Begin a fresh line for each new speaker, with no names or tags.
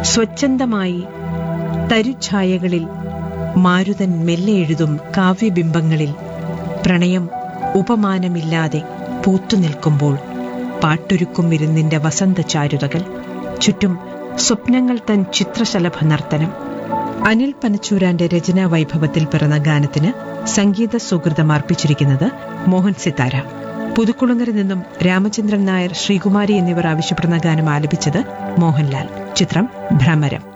സ്വച്ഛന്തമായി തരുഛായകളിൽ മാരുതൻ മെല്ലെ എഴുതും കാവ്യബിംബങ്ങളിൽ പ്രണയം ഉപമാനമില്ലാതെ പൂത്തുനിൽക്കുമ്പോൾ പാട്ടൊരുക്കും വിരുന്നിന്റെ വസന്ത ചാരുതകൾ ചുറ്റും സ്വപ്നങ്ങൾ തൻ ചിത്രശലഭ നർത്തനം അനിൽ പനച്ചൂരാന്റെ രചനാ വൈഭവത്തിൽ പിറന്ന ഗാനത്തിന് സംഗീത സുഹൃതം അർപ്പിച്ചിരിക്കുന്നത് മോഹൻ സിത്താര പുതുക്കുളങ്ങര നിന്നും രാമചന്ദ്രൻ നായർ ശ്രീകുമാരി എന്നിവർ ആവശ്യപ്പെടുന്ന ഗാനം ആലപിച്ചത് മോഹൻലാൽ ചിത്രം ഭ്രമരം